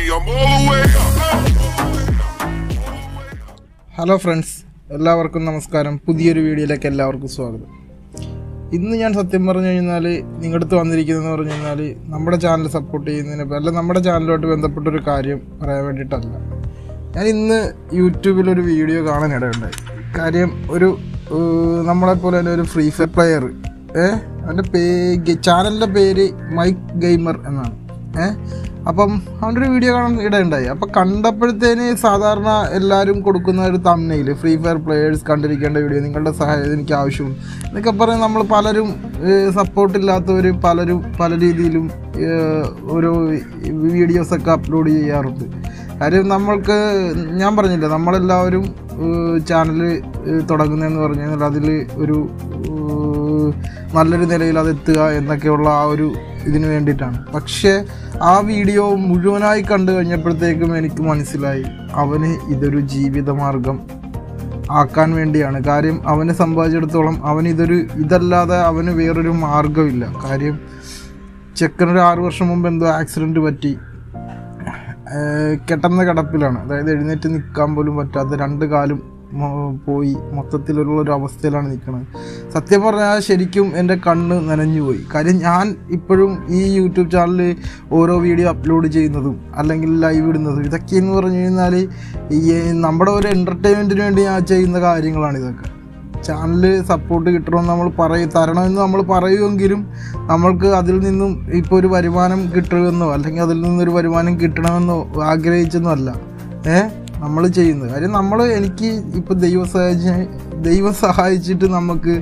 I'm all the way up. Hello friends എല്ലാവർക്കും നമസ്കാരം പുതിയൊരു വീഡിയോയിലേക്ക് എല്ലാവർക്കും സ്വാഗതം ഇന്ന് ഞാൻ സത്യം പറഞ്ഞു കഴിഞ്ഞാൽ നിങ്ങളുടെ അടുത്ത് വന്നിരിക്കുന്നതെന്ന് പറഞ്ഞു കഴിഞ്ഞാൽ നമ്മുടെ ചാനൽ സപ്പോർട്ട് ചെയ്യുന്നതിന് അല്ല നമ്മുടെ ചാനലുമായിട്ട് ബന്ധപ്പെട്ടൊരു കാര്യം പറയാൻ വേണ്ടിയിട്ടല്ല ഞാൻ ഇന്ന് യൂട്യൂബിൽ ഒരു വീഡിയോ കാണാൻ ഇടയുണ്ടായി കാര്യം ഒരു ഏഹ്, നമ്മളെപ്പോലെ തന്നെ ഒരു ഫ്രീ ഫയർ പ്ലെയർ ഏഹ് അവൻ്റെ പേ ചാനലിൻ്റെ പേര് മൈക്ക് ഗെയിമർ എന്നാണ് ഏഹ് അപ്പം അവൻ്റെ ഒരു വീഡിയോ കാണാൻ ഇടയുണ്ടായി അപ്പം കണ്ടപ്പോഴത്തേന് സാധാരണ എല്ലാവരും കൊടുക്കുന്ന ഒരു തമ്മനയിൽ ഫ്രീ ഫയർ പ്ലെയേഴ്സ് കണ്ടിരിക്കേണ്ട വീഡിയോ നിങ്ങളുടെ സഹായം എനിക്ക് ആവശ്യമുണ്ട് എന്നൊക്കെ പറഞ്ഞ് നമ്മൾ പലരും സപ്പോർട്ട് ഇല്ലാത്തവർ പലരും പല രീതിയിലും ഏഹ്, ഓരോ വീഡിയോസൊക്കെ അപ്ലോഡ് ചെയ്യാറുണ്ട് കാര്യം നമ്മൾക്ക് ഞാൻ പറഞ്ഞില്ല നമ്മളെല്ലാവരും ചാനൽ തുടങ്ങുന്നതെന്ന് പറഞ്ഞു കഴിഞ്ഞാൽ അതിൽ ഒരു ഏഹ്, നല്ലൊരു നിലയിൽ അത് എത്തുക എന്നൊക്കെയുള്ള ആ ഒരു ഇതിന് വേണ്ടിയിട്ടാണ് പക്ഷേ ആ വീഡിയോ മുഴുവനായി കണ്ടു കഴിഞ്ഞപ്പോഴത്തേക്കും എനിക്ക് മനസ്സിലായി അവന് ഇതൊരു ജീവിതമാർഗം ആക്കാൻ വേണ്ടിയാണ് കാര്യം അവനെ സമ്പാദിച്ചിടത്തോളം അവൻ ഇതൊരു ഇതല്ലാതെ അവന് വേറൊരു മാർഗമില്ല കാര്യം ചെക്കനൊരു ആറു വർഷം മുമ്പ് എന്തോ ആക്സിഡൻറ്റ് പറ്റി ഏഹ് കെട്ടുന്ന കിടപ്പിലാണ് അതായത് എഴുന്നേറ്റ് നിൽക്കാൻ പോലും പറ്റാത്ത രണ്ട് കാലും മൊ- പോയി മൊത്തത്തിലുള്ള ഒരു അവസ്ഥയിലാണ് നിൽക്കുന്നത് സത്യം പറഞ്ഞാൽ ശരിക്കും എൻ്റെ കണ്ണ് നനഞ്ഞുപോയി കാര്യം ഞാൻ ഇപ്പോഴും ഈ യൂട്യൂബ് ചാനലിൽ ഓരോ വീഡിയോ അപ്ലോഡ് ചെയ്യുന്നതും അല്ലെങ്കിൽ ലൈവ് ഇടുന്നതും ഇതൊക്കെ എന്ന് പറഞ്ഞു കഴിഞ്ഞാൽ ഈ നമ്മുടെ ഒരു എൻ്റർടൈൻമെൻറ്റിന് വേണ്ടി ഞാൻ ചെയ്യുന്ന കാര്യങ്ങളാണ് ഇതൊക്കെ ചാനൽ സപ്പോർട്ട് കിട്ടണമെന്ന് നമ്മൾ പറയും തരണമെന്ന് നമ്മൾ പറയുമെങ്കിലും നമ്മൾക്ക് അതിൽ നിന്നും ഇപ്പോൾ ഒരു വരുമാനം കിട്ടുമെന്നോ അല്ലെങ്കിൽ അതിൽ നിന്നൊരു വരുമാനം കിട്ടണമെന്നോ ആഗ്രഹിച്ചൊന്നും അല്ല ഏ നമ്മൾ ചെയ്യുന്നത് കാര്യം നമ്മൾ എനിക്ക് ഇപ്പോൾ ദൈവം സഹായിച്ച് ദൈവം സഹായിച്ചിട്ട് നമുക്ക്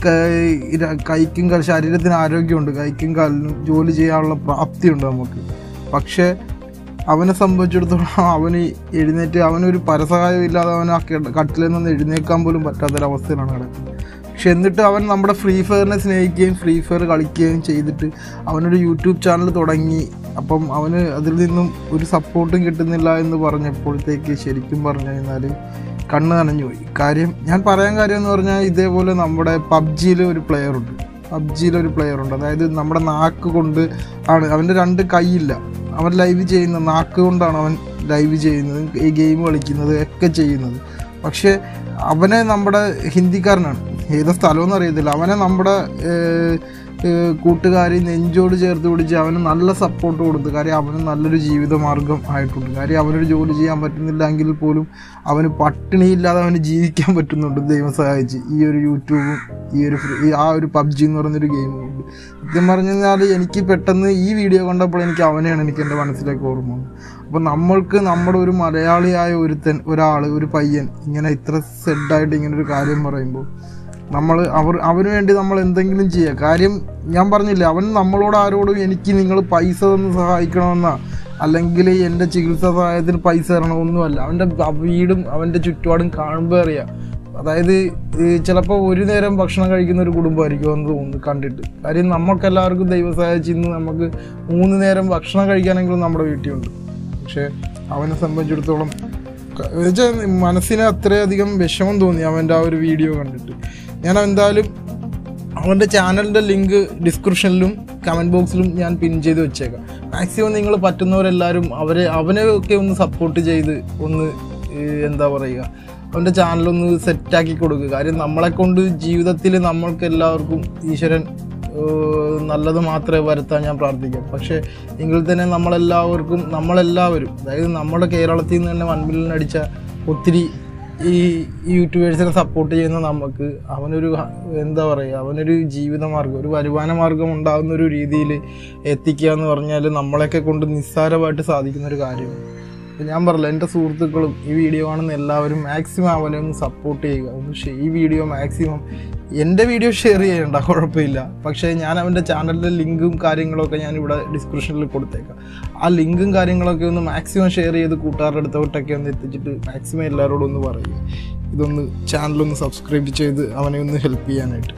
കൈ- ര- കൈക്കും കാൽ ശരീരത്തിന് ആരോഗ്യമുണ്ട് കൈക്കും കാലിനും ജോലി ചെയ്യാനുള്ള പ്രാപ്തിയുണ്ട് നമുക്ക് പക്ഷേ അവനെ സംബന്ധിച്ചിടത്തോളം അവന് എഴുന്നേറ്റ് അവനൊരു പരസഹായം ഇല്ലാതെ അവൻ ആ കിട- കട്ടിലിൽ നിന്ന് എഴുന്നേക്കാൻ പോലും പറ്റാത്തൊരവസ്ഥയിലാണ് കിടക്കുന്നത് പക്ഷെ എന്നിട്ട് അവൻ നമ്മുടെ ഫ്രീ ഫയറിനെ സ്നേഹിക്കുകയും ഫ്രീ ഫയർ കളിക്കുകയും ചെയ്തിട്ട് അവനൊരു യൂട്യൂബ് ചാനൽ തുടങ്ങി അപ്പം അവന് അതിൽ നിന്നും ഒരു സപ്പോർട്ടും കിട്ടുന്നില്ല എന്ന് പറഞ്ഞപ്പോഴത്തേക്ക് ശരിക്കും പറഞ്ഞു കഴിഞ്ഞാൽ കണ്ണ് നനഞ്ഞു പോയി കാര്യം ഞാൻ പറയാൻ കാര്യം എന്ന് പറഞ്ഞാൽ ഇതേപോലെ നമ്മുടെ പബ്ജിയിൽ ഒരു പ്ലെയർ ഉണ്ട് പബ്ജിയിൽ ഒരു പ്ലെയർ ഉണ്ട് അതായത് നമ്മുടെ നാക്ക് കൊണ്ട് ആണ് അവൻ്റെ രണ്ട് കൈയില്ല അവൻ ലൈവ് ചെയ്യുന്ന നാക്ക് കൊണ്ടാണ് അവൻ ലൈവ് ചെയ്യുന്നത് ഈ ഗെയിം കളിക്കുന്നത് ഒക്കെ ചെയ്യുന്നത് പക്ഷേ അവനെ നമ്മുടെ ഹിന്ദിക്കാരനാണ് ഏത് സ്ഥലമെന്ന് അറിയത്തില്ല അവനെ നമ്മുടെ ഏഹ്, ഏഹ്, കൂട്ടുകാരി നെഞ്ചോട് ചേർത്ത് പിടിച്ച് അവന് നല്ല സപ്പോർട്ട് കൊടുത്ത് കാര്യം അവന് നല്ലൊരു ജീവിത മാർഗം ആയിട്ടുണ്ട് കാര്യം അവനൊരു ജോലി ചെയ്യാൻ പറ്റുന്നില്ലെങ്കിൽ പോലും അവന് പട്ടിണിയില്ലാതെ അവന് ജീവിക്കാൻ പറ്റുന്നുണ്ട് ദൈവം സഹായിച്ച് ഈ ഒരു യൂട്യൂബും ഈ ഒരു ഫ്രീ- ഈ ആ ഒരു പബ്ജി എന്ന് പറയുന്നൊരു ഗെയിമും കൊണ്ട് സത്യം പറഞ്ഞു കഴിഞ്ഞാൽ എനിക്ക് പെട്ടെന്ന് ഈ വീഡിയോ കണ്ടപ്പോൾ എനിക്ക് അവനെയാണ് എനിക്ക് എൻ്റെ മനസ്സിലേക്ക് ഓർമ്മ വന്നത് അപ്പോൾ നമ്മൾക്ക് നമ്മുടെ ഒരു മലയാളിയായ ഒരുത്തൻ ഒരാൾ ഒരു പയ്യൻ ഇങ്ങനെ ഇത്ര സെഡായിട്ട് ഇങ്ങനെ ഒരു കാര്യം പറയുമ്പോൾ നമ്മൾ അവർ അവന് വേണ്ടി നമ്മൾ എന്തെങ്കിലും ചെയ്യുക കാര്യം ഞാൻ പറഞ്ഞില്ലേ അവൻ നമ്മളോട് ആരോടും എനിക്ക് നിങ്ങൾ പൈസ തന്ന് സഹായിക്കണമെന്നാ അല്ലെങ്കിൽ എൻ്റെ ചികിത്സാ സഹായത്തിന് പൈസ തരണമെന്നൊന്നുമല്ല അവൻ്റെ വീടും അവൻ്റെ ചുറ്റുപാടും കാണുമ്പോൾ അറിയാം അതായത് ചിലപ്പോൾ ഒരു നേരം ഭക്ഷണം കഴിക്കുന്ന ഒരു കുടുംബമായിരിക്കും എന്ന് തോന്നുന്നു കണ്ടിട്ട് കാര്യം നമുക്കെല്ലാവർക്കും ദൈവം സഹായിച്ച് ഇന്ന് നമുക്ക് മൂന്ന് നേരം ഭക്ഷണം കഴിക്കാനെങ്കിലും നമ്മുടെ വീട്ടിലുണ്ട് പക്ഷേ അവനെ സംബന്ധിച്ചിടത്തോളം ക- എന്നുവെച്ചാൽ മനസ്സിന് അത്രയധികം വിഷമം തോന്നി അവൻ്റെ ആ ഒരു വീഡിയോ കണ്ടിട്ട് ഞാൻ എന്തായാലും അവൻ്റെ ചാനലിൻ്റെ ലിങ്ക് ഡിസ്ക്രിപ്ഷനിലും കമൻറ്റ് ബോക്സിലും ഞാൻ പിൻ ചെയ്ത് വെച്ചേക്കാം മാക്സിമം നിങ്ങൾ പറ്റുന്നവരെല്ലാവരും അവരെ അവനെ ഒക്കെ ഒന്ന് സപ്പോർട്ട് ചെയ്ത് ഒന്ന് ഏഹ്, എന്താ പറയുക അവൻ്റെ ചാനലൊന്ന് സെറ്റാക്കി കൊടുക്കുക കാര്യം നമ്മളെ കൊണ്ട് ജീവിതത്തിൽ നമ്മൾക്ക് എല്ലാവർക്കും ഈശ്വരൻ ഏഹ്, നല്ലത് മാത്രമേ വരുത്താൻ ഞാൻ പ്രാർത്ഥിക്കാം പക്ഷേ എങ്കിൽ തന്നെ നമ്മളെല്ലാവർക്കും നമ്മളെല്ലാവരും അതായത് നമ്മുടെ കേരളത്തിൽ നിന്ന് തന്നെ വൻപിലിനടിച്ച ഒത്തിരി ഈ യൂട്യൂബേഴ്സിനെ സപ്പോർട്ട് ചെയ്യുന്ന നമുക്ക് അവനൊരു ഹ- എന്താ പറയുക അവനൊരു ജീവിതമാർഗം ഒരു വരുമാന മാർഗം ഉണ്ടാകുന്ന ഒരു രീതിയിൽ എത്തിക്കുക എന്ന് പറഞ്ഞാൽ നമ്മളെയൊക്കെ കൊണ്ട് നിസ്സാരമായിട്ട് സാധിക്കുന്ന ഒരു കാര്യമാണ് അപ്പോൾ ഞാൻ പറഞ്ഞില്ല എൻ്റെ സുഹൃത്തുക്കളും ഈ വീഡിയോ കാണുന്ന എല്ലാവരും മാക്സിമം അവനെ ഒന്ന് സപ്പോർട്ട് ചെയ്യുക ഒന്ന് ഷെ- ഈ വീഡിയോ മാക്സിമം എൻ്റെ വീഡിയോ ഷെയർ ചെയ്യണ്ട കുഴപ്പമില്ല പക്ഷേ ഞാൻ അവൻ്റെ ചാനലിൻ്റെ ലിങ്കും കാര്യങ്ങളൊക്കെ ഞാൻ ഇവിടെ ഡിസ്ക്രിപ്ഷനിൽ കൊടുത്തേക്കാം ആ ലിങ്കും കാര്യങ്ങളൊക്കെ ഒന്ന് മാക്സിമം ഷെയർ ചെയ്ത് കൂട്ടുകാരുടെ അടുത്തോട്ടൊക്കെ ഒന്ന് എത്തിച്ചിട്ട് മാക്സിമം എല്ലാവരോടും ഒന്ന് പറയുക ഇതൊന്ന് ചാനലൊന്ന് സബ്സ്ക്രൈബ് ചെയ്ത് അവനെ ഒന്ന് ഹെൽപ്പ് ചെയ്യാനായിട്ട്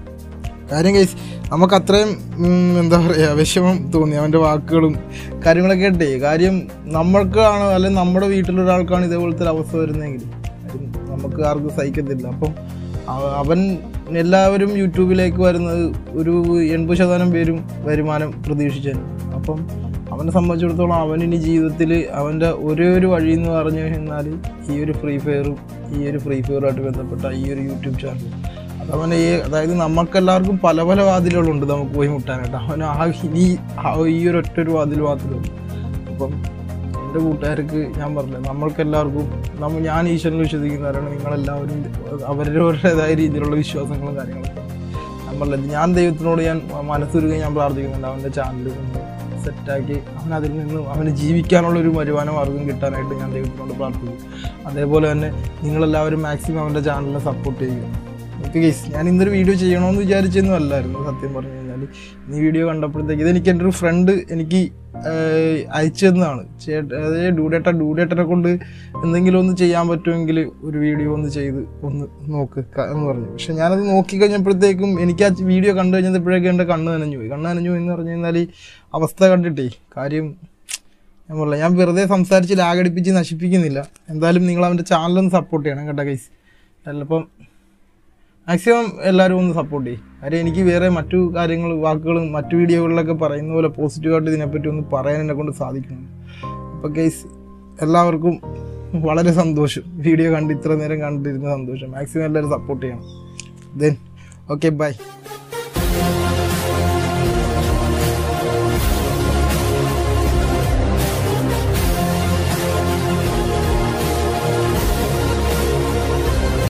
കാര്യം കൈസ് നമുക്ക് അത്രയും ഉം, എന്താ പറയുക വിഷമം തോന്നി അവൻ്റെ വാക്കുകളും കാര്യങ്ങളൊക്കെ കേട്ടേ കാര്യം നമ്മൾക്കാണ് അല്ലെങ്കിൽ നമ്മുടെ വീട്ടിലൊരാൾക്കാണ് ഇതേപോലത്തെ ഒരു അവസ്ഥ വരുന്നതെങ്കിൽ കാര്യം നമുക്ക് ആർക്കും സഹിക്കത്തില്ല അപ്പം അവ- അവൻ എല്ലാവരും യൂട്യൂബിലേക്ക് വരുന്നത് ഒരു എൺപത് ശതമാനം പേരും വരുമാനം പ്രതീക്ഷിച്ചു അപ്പം അവൻ അവനെ സംബന്ധിച്ചിടത്തോളം അവൻ ഇനി ജീവിതത്തിൽ അവൻ്റെ ഒരേ ഒരു വഴി എന്ന് പറഞ്ഞു കഴിഞ്ഞാൽ ഈ ഒരു ഫ്രീ ഫയറും ഈ ഒരു ഫ്രീ ഫയറുമായിട്ട് ബന്ധപ്പെട്ട ഈ ഒരു യൂട്യൂബ് ചാനൽ അതവനെ ഈ അതായത് നമുക്കെല്ലാവർക്കും പല പല വാതിലുകളുണ്ട് നമുക്ക് പോയി മുട്ടാനായിട്ട് അവൻ ആ ഇനി ആ ഈ ഒരു ഒറ്റ ഒരു വാതിൽ മാത്രമേ ഉള്ളൂ അപ്പം എൻ്റെ കൂട്ടുകാർക്ക് ഞാൻ പറഞ്ഞില്ല നമ്മൾക്കെല്ലാവർക്കും നമ്മ ഞാൻ ഈശ്വരനിൽ വിശ്വസിക്കുന്നവരാണ് നിങ്ങളെല്ലാവരും അവരവരുടേതായ രീതിയിലുള്ള വിശ്വാസങ്ങളും കാര്യങ്ങളൊക്കെ ഞാൻ പറഞ്ഞില്ല ഞാൻ ദൈവത്തിനോട് ഞാൻ മനസ്സുരുകി ഞാൻ പ്രാർത്ഥിക്കുന്നുണ്ട് അവൻ്റെ ചാനൽ ഒന്ന് സെറ്റാക്കി അവൻ അതിൽ നിന്ന് അവന് ജീവിക്കാനുള്ള ഒരു വരുമാന മാർഗം കിട്ടാനായിട്ട് ഞാൻ ദൈവത്തിനോട് പ്രാർത്ഥിക്കും അതേപോലെ തന്നെ നിങ്ങളെല്ലാവരും മാക്സിമം അവൻ്റെ ചാനലിനെ സപ്പോർട്ട് ചെയ്യുക ഓക്കെ ഗൈസ് ഞാൻ ഇന്നൊരു വീഡിയോ ചെയ്യണമെന്ന് വിചാരിച്ചൊന്നും അല്ലായിരുന്നു സത്യം പറഞ്ഞു കഴിഞ്ഞാൽ ഈ വീഡിയോ കണ്ടപ്പോഴത്തേക്ക് ഇതെനിക്ക് എൻ്റെ ഒരു ഫ്രണ്ട് എനിക്ക് ആഹ്, അയച്ചു തന്നതാണ് ചേട്ട അതായത് ഡൂഡേട്ട ഡൂഡേട്ടനെ കൊണ്ട് എന്തെങ്കിലും ഒന്ന് ചെയ്യാൻ പറ്റുമെങ്കിൽ ഒരു വീഡിയോ ഒന്ന് ചെയ്ത് ഒന്ന് നോക്ക് ക- എന്ന് പറഞ്ഞു പക്ഷെ ഞാനത് നോക്കി കഴിഞ്ഞപ്പോഴത്തേക്കും എനിക്ക് ആ വീഡിയോ കണ്ടു കഴിഞ്ഞപ്പോഴേക്കും എൻ്റെ കണ്ണ് നനഞ്ഞു പോയി കണ്ണ് നനഞ്ഞു പോയി എന്ന് പറഞ്ഞു കഴിഞ്ഞാൽ ഈ അവസ്ഥ കണ്ടിട്ടേ കാര്യം ഞാൻ പറഞ്ഞില്ല ഞാൻ വെറുതെ സംസാരിച്ച് ലാഗടിപ്പിച്ച് നശിപ്പിക്കുന്നില്ല എന്തായാലും നിങ്ങൾ അവൻ്റെ ചാനലൊന്ന് സപ്പോർട്ട് ചെയ്യണം കേട്ടോ ഗൈസ് ചിലപ്പം മാക്സിമം എല്ലാവരും ഒന്ന് സപ്പോർട്ട് ചെയ്യും കാര്യം എനിക്ക് വേറെ മറ്റു കാര്യങ്ങൾ വാക്കുകളും മറ്റു വീഡിയോകളിലൊക്കെ പറയുന്ന പോലെ പോസിറ്റീവായിട്ട് ഇതിനെപ്പറ്റി ഒന്ന് പറയാൻ എന്നെ കൊണ്ട് സാധിക്കുന്നുണ്ട് അപ്പോൾ കേസ് എല്ലാവർക്കും വളരെ സന്തോഷം വീഡിയോ കണ്ട് ഇത്ര നേരം കണ്ടിരുന്ന സന്തോഷം മാക്സിമം എല്ലാവരും സപ്പോർട്ട് ചെയ്യണം ദെൻ ഓക്കെ ബൈ